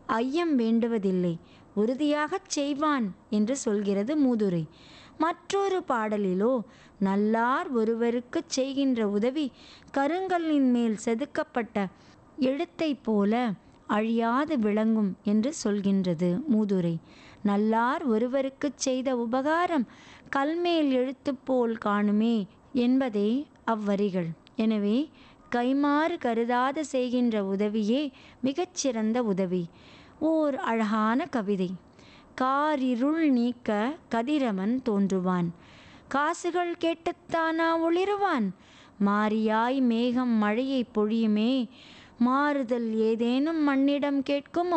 ஐயம் வேண்டுவதில்லை உறுதியாகச் செய்வான் என்று சொல்கிறது மூதுரை மற்றொரு பாடலிலோ நல்லார் ஒருவருக்குச் செய்கின்ற உதவி கருங்கல்லின் மேல் செதுக்கப்பட்ட எழுத்தைப் போல அழியாது விளங்கும் என்று சொல்கின்றது மூதுரை நல்லார் ஒருவருக்குச் செய்த உபகாரம் கல்மேல் எழுத்து போல் காணுமே என்பதே அவ்வரிகள் எனவே கைமாறு கருதாது செய்கின்ற உதவியே மிகச்சிறந்த உதவி ஓர் அழகான கவிதை காரிருள் நீக்க கதிரவன் தோன்றுவான் காசுகள் கேட்டுத்தானா ஒளிருவான் மாரியாய் மேகம் மழையை பொழியுமே மாறுதல் ஏதேனும் மண்ணிடம் கேட்குமோ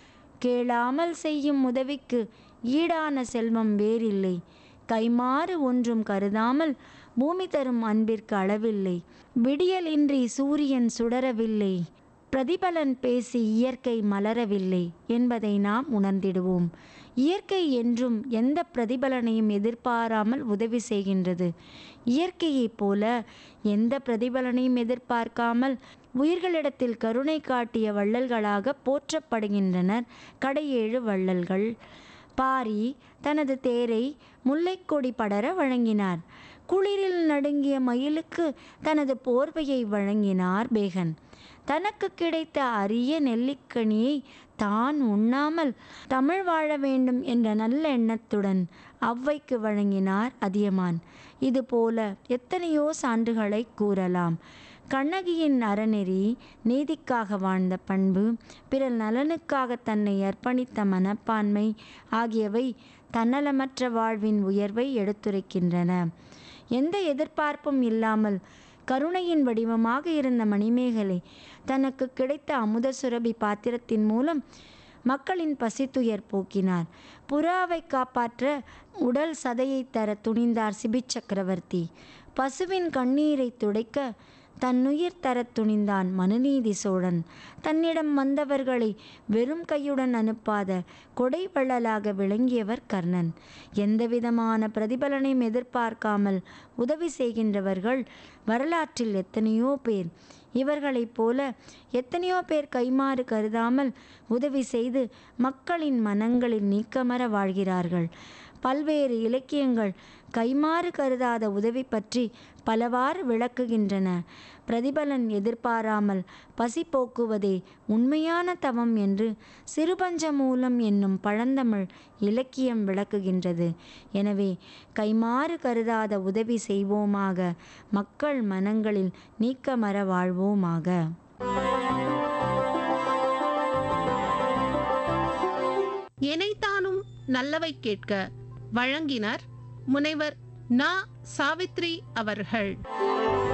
கேளாமல் செய்யும் உதவிக்கு ஈடான செல்வம் வேறில்லை கைமாறு ஒன்றும் கருதாமல் பூமி தரும் அன்பிற்கு அளவில்லை விடியலின்றி சூரியன் சுடரவில்லை பிரதிபலன் பேசி இயற்கை மலரவில்லை என்பதை நாம் உணர்ந்திடுவோம் இயற்கை என்றும் எந்த பிரதிபலனையும் எதிர்பாராமல் உதவி செய்கின்றது இயற்கையைப் போல எந்த பிரதிபலனையும் எதிர்பார்க்காமல் உயிர்களிடத்தில் கருணை காட்டிய வள்ளல்களாக போற்றப்படுகின்றனர் கடையேழு வள்ளல்கள் பாரி தனது தேரை முல்லைக்கொடி படர வழங்கினார் குளிரில் நடுங்கிய மயிலுக்கு தனது போர்வையை வழங்கினார் பேகன் தனக்கு கிடைத்த அரிய நெல்லிக்கனியை தான் உண்ணாமல் தமிழ் வாழ வேண்டும் என்ற நல்ல எண்ணத்துடன் ஔவைக்கு வழங்கினார் அதியமான் இதுபோல எத்தனையோ சான்றுகளை கூறலாம் கண்ணகியின் அறநெறி நீதிக்காக வாழ்ந்த பண்பு பிறர் நலனுக்காக தன்னை அர்ப்பணித்த மனப்பான்மை ஆகியவை தன்னலமற்ற வாழ்வின் உயர்வை எடுத்துரைக்கின்றன எந்த எதிர்பார்ப்பும் இல்லாமல் கருணையின் வடிவமாக இருந்த மணிமேகலை தனக்கு கிடைத்த அமுத சுரபி பாத்திரத்தின் மூலம் மக்களின் பசித்துயர் போக்கினார் புறாவை காப்பாற்ற உடல் சதையை தர துணிந்தார் சிபி சக்கரவர்த்தி பசுவின் கண்ணீரை துடைக்க தன்னுயிர் தரத் துணிந்தான் மனுநீதி சோழன் தன்னிடம் வந்தவர்களை வெறும் கையுடன் அனுப்பாத கொடை வள்ளலாக விளங்கியவர் கர்ணன் எந்தவிதமான பிரதிபலனையும் எதிர்பார்க்காமல் உதவி செய்கின்றவர்கள் வரலாற்றில் எத்தனையோ பேர் இவர்களைப் போல எத்தனையோ பேர் கைமாறு கருதாமல் உதவி செய்து மக்களின் மனங்களில் நீக்கமர வாழ்கிறார்கள் பல்வேறு இலக்கியங்கள் கைமாறு கருதாத உதவி பற்றி பலவாறு விளக்குகின்றன பிரதிபலன் எதிர்பாராமல் பசி போக்குவதே உண்மையான தவம் என்று சிறுபஞ்ச மூலம் என்னும் பழந்தமிழ் இலக்கியம் விளக்குகின்றது எனவே கைமாறு கருதாத உதவி செய்வோமாக மக்கள் மனங்களில் நீக்கமர வாழ்வோமாக எனைத்தானும் நல்லவை கேட்க வழங்கினர் முனைவர் நா சாவித்ரி அவர்கள்